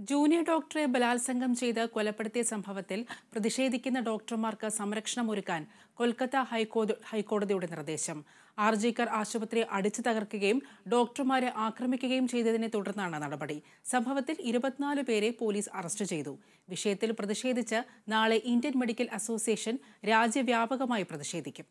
junior ഡോക്ടറെ ബലാത്സംഗം ചെയ്ത് കൊലപ്പെടുത്തിയ സംഭവത്തിൽ പ്രതിഷേധിക്കുന്ന ഡോക്ടർമാർക്ക് സംരക്ഷണം ഒരുക്കാൻ കൊൽക്കത്ത ഹൈക്കോടതി ഹൈക്കോടതിയുടെ നിർദ്ദേശം ആർജിക്കർ ആശുപത്രി അടിച്ചു തകർക്കുകയും ഡോക്ടർമാരെ ആക്രമിക്കുകയും ചെയ്തതിനെ തുടർന്നാണ് നടപടി സംഭവത്തിൽ ഇരുപത്തിനാല് പേരെ പോലീസ് അറസ്റ്റ് ചെയ്തു വിഷയത്തിൽ പ്രതിഷേധിച്ച് നാളെ ഇന്ത്യൻ മെഡിക്കൽ അസോസിയേഷൻ രാജ്യവ്യാപകമായി പ്രതിഷേധിക്കും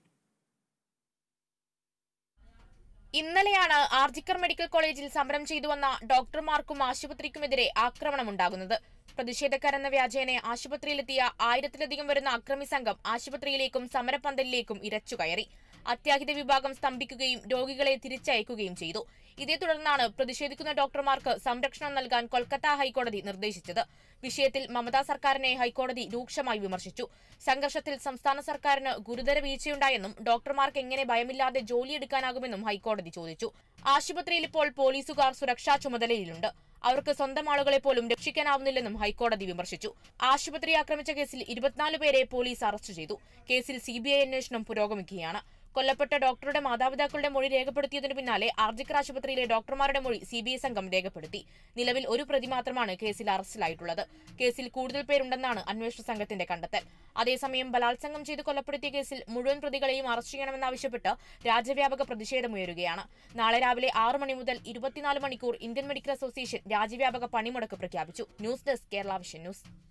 ഇന്നലെയാണ് ആർജിക്കർ മെഡിക്കൽ കോളേജിൽ സമരം ചെയ്തു വന്ന ഡോക്ടർമാർക്കും ആശുപത്രിക്കുമെതിരെ ആക്രമണമുണ്ടാകുന്നത് പ്രതിഷേധക്കാരെന്ന വ്യാജേനെ ആശുപത്രിയിലെത്തിയ ആയിരത്തിലധികം വരുന്ന അക്രമി സംഘം ആശുപത്രിയിലേക്കും സമരപ്പന്തലിലേക്കും ഇരച്ചു കയറി അത്യാഹിത വിഭാഗം സ്തംഭിക്കുകയും രോഗികളെ തിരിച്ചയക്കുകയും ചെയ്തു ഇതേ തുടർന്നാണ് പ്രതിഷേധിക്കുന്ന ഡോക്ടർമാർക്ക് സംരക്ഷണം നൽകാൻ കൊൽക്കത്ത ഹൈക്കോടതി നിർദ്ദേശിച്ചത് വിഷയത്തിൽ മമതാ സർക്കാരിനെ ഹൈക്കോടതി രൂക്ഷമായി വിമർശിച്ചു സംഘർഷത്തിൽ സംസ്ഥാന സർക്കാരിന് ഗുരുതര വീഴ്ചയുണ്ടായെന്നും ഡോക്ടർമാർക്ക് എങ്ങനെ ഭയമില്ലാതെ ജോലിയെടുക്കാനാകുമെന്നും ഹൈക്കോടതി ചോദിച്ചു ആശുപത്രിയിൽ ഇപ്പോൾ പോലീസുകാർ സുരക്ഷാ ചുമതലയിലുണ്ട് അവർക്ക് സ്വന്തം ആളുകളെ പോലും രക്ഷിക്കാനാവുന്നില്ലെന്നും ഹൈക്കോടതി വിമർശിച്ചു ആശുപത്രി ആക്രമിച്ച കേസിൽ ഇരുപത്തിനാല് പേരെ പോലീസ് അറസ്റ്റ് ചെയ്തു കേസിൽ സിബിഐ അന്വേഷണം പുരോഗമിക്കുകയാണ് കൊല്ലപ്പെട്ട ഡോക്ടറുടെ മാതാപിതാക്കളുടെ മൊഴി രേഖപ്പെടുത്തിയതിനു പിന്നാലെ ആർജിക്കർ ആശുപത്രിയിലെ ഡോക്ടർമാരുടെ മൊഴി സിബിഐ സംഘം രേഖപ്പെടുത്തി നിലവിൽ ഒരു പ്രതി മാത്രമാണ് കേസിൽ അറസ്റ്റിലായിട്ടുള്ളത് കേസിൽ കൂടുതൽ പേരുണ്ടെന്നാണ് അന്വേഷണ സംഘത്തിന്റെ കണ്ടെത്തൽ അതേസമയം ബലാത്സംഗം ചെയ്ത് കൊലപ്പെടുത്തിയ കേസിൽ മുഴുവൻ പ്രതികളെയും അറസ്റ്റ് ചെയ്യണമെന്നാവശ്യപ്പെട്ട് രാജ്യവ്യാപക പ്രതിഷേധമുയരുകയാണ് നാളെ രാവിലെ ആറ് മണി മുതൽ ഇരുപത്തിനാല് മണിക്കൂർ ഇന്ത്യൻ മെഡിക്കൽ അസോസിയേഷൻ രാജ്യവ്യാപക പണിമുടക്ക് പ്രഖ്യാപിച്ചു news desk Kerala vision news